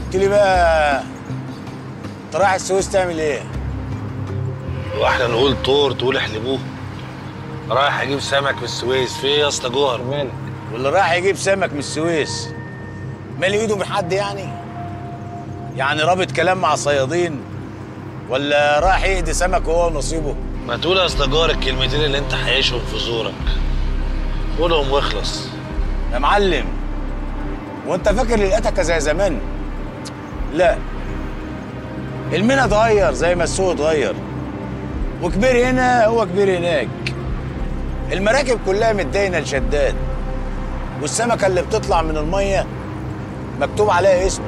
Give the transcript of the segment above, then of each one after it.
قلت لي بقى انت رايح السويس تعمل ايه؟ واحنا نقول طور تقول احلبوه رايح اجيب سمك في السويس في ايه يا اسطى جوهر مالك واللي رايح يجيب سمك من السويس مال ايده من حد يعني؟ يعني رابط كلام مع صيادين ولا رايح يهدي سمك وهو ونصيبه؟ ما تقول يا اسطى جوهر الكلمتين اللي انت حايشهم في زورك قولهم واخلص يا معلم وانت فاكر لقيتك زي زمان؟ لا المينا اتغير زي ما السوق اتغير وكبير هنا هو كبير هناك المراكب كلها متداينه لشداد والسمكه اللي بتطلع من الميه مكتوب عليها اسمه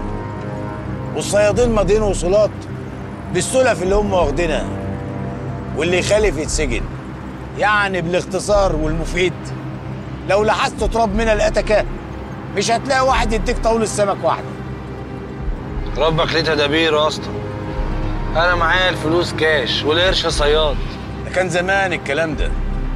والصيادين ماضيين وصولات بالسلف اللي هم واخدينها واللي يخالف يتسجن يعني بالاختصار والمفيد لو لاحظت تراب من الاتكه مش هتلاقي واحد يديك طاوله السمك واحده ربك ليه تدابير يا اسطى انا معايا الفلوس كاش والقرش صياد ده كان زمان الكلام ده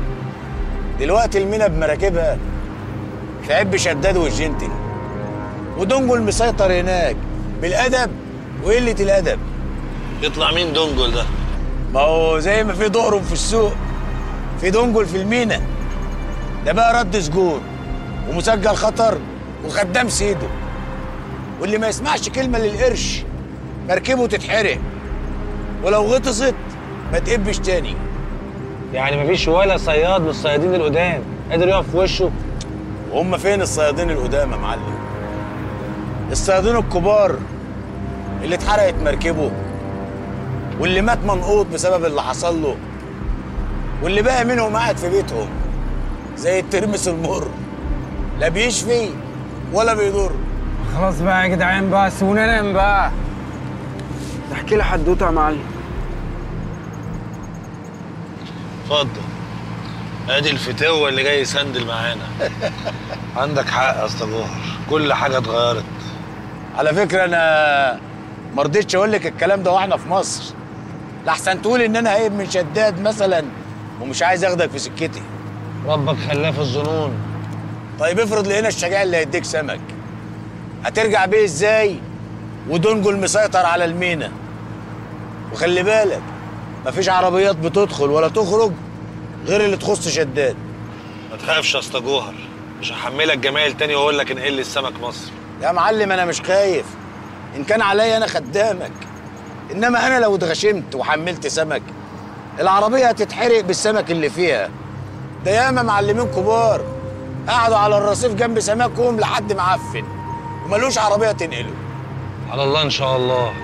دلوقتي المينا بمراكبها في عب شداد والجنتل ودنجل مسيطر هناك بالادب وقله الادب يطلع مين دونجل ده ما هو زي ما في دقرم في السوق في دنجل في المينا ده بقى رد سجون ومسجل خطر وخدام سيده واللي ما يسمعش كلمه للقرش مركبه تتحرق ولو غطست ما تقبش تاني يعني مفيش ولا صياد من الصيادين القدام قادر يقف في وشه وهم فين الصيادين القدام يا معلم الصيادين الكبار اللي اتحرقت مركبه واللي مات منقوط بسبب اللي حصل له واللي بقى منهم قاعد في بيتهم زي الترمس المر لا بيشفي ولا بيضر خلاص بقى يا جدعان بقى سيبونا ننام بقى تحكي لي حدوته يا معلم اتفضل ادي الفتوه اللي جاي يسندل معانا عندك حق يا اسطى جوهر كل حاجه اتغيرت على فكره انا ما رضيتش اقول لك الكلام ده واحنا في مصر لحسن تقول ان انا عيب من شداد مثلا ومش عايز اخدك في سكتي ربك خلاه في الظنون طيب افرض لقينا الشجاع اللي هيديك سمك هترجع بيه ازاي ودنجل مسيطر على المينا وخلي بالك مفيش عربيات بتدخل ولا تخرج غير اللي تخص شداد ما تخافش يا اسطى جوهر مش هحملك جمايل تاني واقول لك انقل لي السمك مصر يا معلم انا مش خايف ان كان عليا انا خدامك انما انا لو اتغشمت وحملت سمك العربيه هتتحرق بالسمك اللي فيها ده ياما معلمين كبار قعدوا على الرصيف جنب سمكهم لحد ما عفن وملوش عربيه تنقله على الله ان شاء الله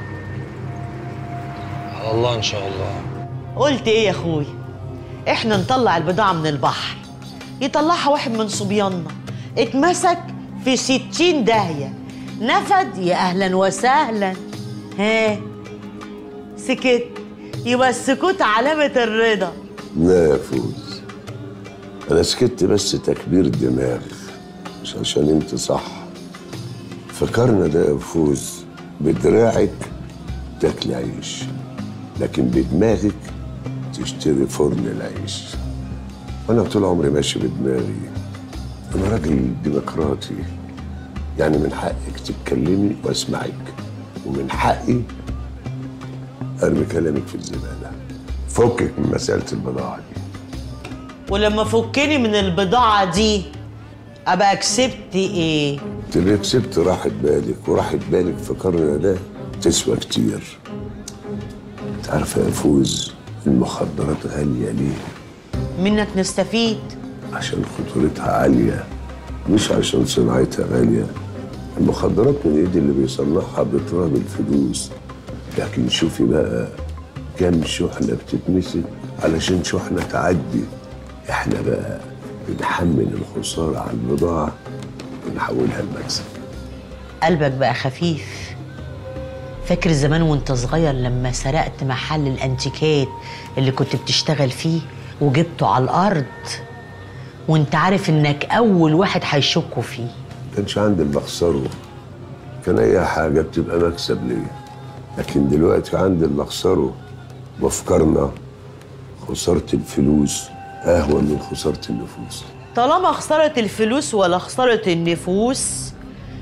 على الله ان شاء الله قلت ايه يا اخوي احنا نطلع البضاعة من البحر يطلعها واحد من صبياننا اتمسك في ستين داهية نفد يا اهلا وسهلا ها سكت يبقى السكوت علامة الرضا لا يا فوز انا سكت بس تكبير دماغ مش عشان انت صح فكرنا ده يا فوز بدراعك تاكل عيش لكن بدماغك تشتري فرن العيش وانا طول عمري ماشي بدماغي انا راجل ديمقراطي يعني من حقك تتكلمي واسمعك ومن حقي ارمي كلامك في الزباله فكك من مساله البضاعه دي ولما فكني من البضاعة دي ابقى كسبت ايه انت ليه كسبت راحة بالك وراحة بالك في قرن ده تسوى كتير انت عارفة يا فوز المخدرات غالية ليه؟ منك نستفيد عشان خطورتها عالية مش عشان صناعتها غالية المخدرات من ايد اللي بيصنعها بتراب الفلوس لكن شوفي بقى كام شحنة بتتمسك علشان شحنة تعدي احنا بقى بنحمل الخسارة على البضاعة ونحولها لمكسب قلبك بقى خفيف فاكر زمان وانت صغير لما سرقت محل الانتيكات اللي كنت بتشتغل فيه وجبته على الارض وانت عارف انك اول واحد هيشكوا فيه كانش عندي اللي اخسره كان اي حاجة بتبقى مكسب ليا لكن دلوقتي عندي اللي اخسره وافكارنا خسارة الفلوس اهون من خسارة النفوس طالما خسارة الفلوس ولا خسارة النفوس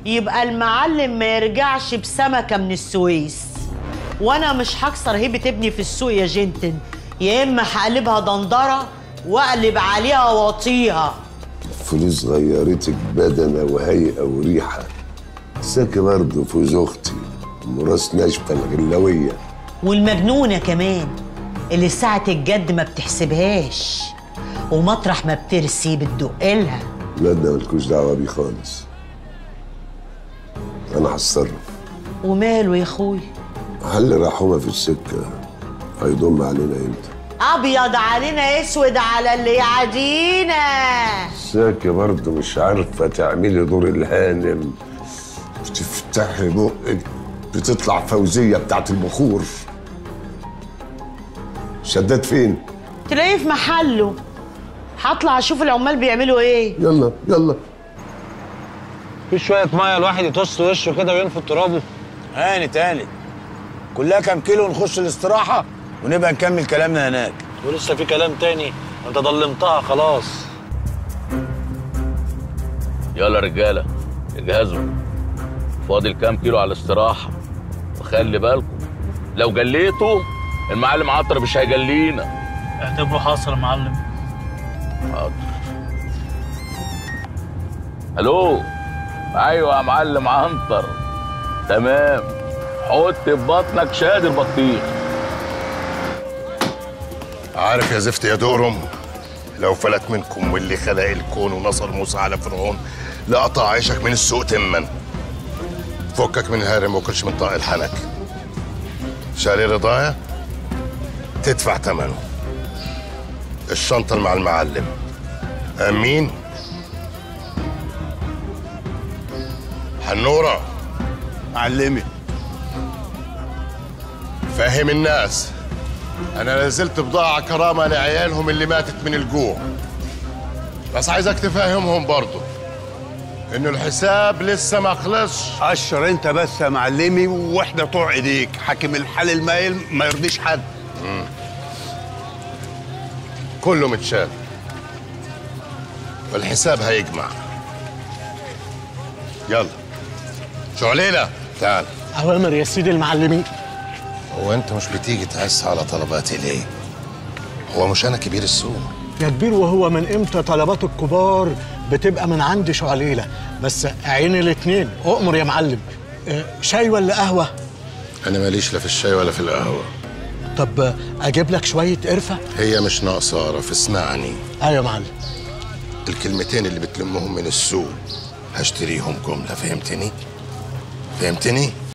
يبقى المعلم ما يرجعش بسمكة من السويس وانا مش هكسر هيبة ابني في السوق يا جنتن يا اما هقلبها دندرة واقلب عليها واطيها الفلوس غيرتك بدنة وهيئة وريحة ساكي برضه فوز أختي أم راس ناشفة الغلاوية والمجنونة كمان اللي ساعة الجد ما بتحسبهاش ومطرح ما بترسي بتدقلها لا ده ملكوش دعوة بيه خالص أنا هتصرف وماله يا اخوي هل رحومة في السكة هيضم علينا امتى؟ ابيض علينا اسود على اللي يعادينا ساكي برضه مش عارفة تعملي دور الهانم بتفتحي بقك بتطلع فوزية بتاعت البخور شداد فين؟ تلاقيه في محله هطلع اشوف العمال بيعملوا ايه يلا يلا في شويه ميه الواحد يطص وشه كده وينفض ترابه هانت هانت كلها كام كيلو نخش الاستراحة ونبقى نكمل كلامنا هناك ولسه في كلام تاني انت ضلمتها خلاص يلا رجاله اجهزوا فاضل كام كيلو على الاستراحه وخلي بالكم لو جليتوا المعلم عطر مش هيجلينا اعتبره حاصل يا معلم حاضر الو ايوه يا معلم عنتر تمام حط في بطنك شاد البطيخ عارف يا زفت يا دقرم لو فلت منكم واللي خلق الكون ونصر موسى على فرعون لقطع عيشك من السوق تما فكك من هارم وكلش من طاق الحنك شاري رضايا تدفع ثمنه الشنطة مع المعلم أمين حنورة علمي فهم الناس انا نزلت بضاعة كرامة لعيالهم اللي ماتت من الجوع بس عايزك تفهمهم برضو انه الحساب لسه ما خلصش قشر انت بس يا معلمي واحنا طوع ايديك حاكم الحال المايل ما يرضيش حد كله متشال والحساب هيجمع يلا شعليلة تعال اوامر يا سيدي المعلمين هو انت مش بتيجي تحس على طلباتي ليه هو مش انا كبير السوق يا كبير وهو من امتى طلبات الكبار بتبقى من عند شعليله بس عين الاتنين اؤمر يا معلم آه، شاي ولا قهوه انا ماليش لا في الشاي ولا في القهوة طب آه، اجيب لك شويه قرفه هي مش ناقصة اعرف اسمعني ايوه يا معلم الكلمتين اللي بتلمهم من السوق هشتريهم جملة فهمتني؟ فهمتني؟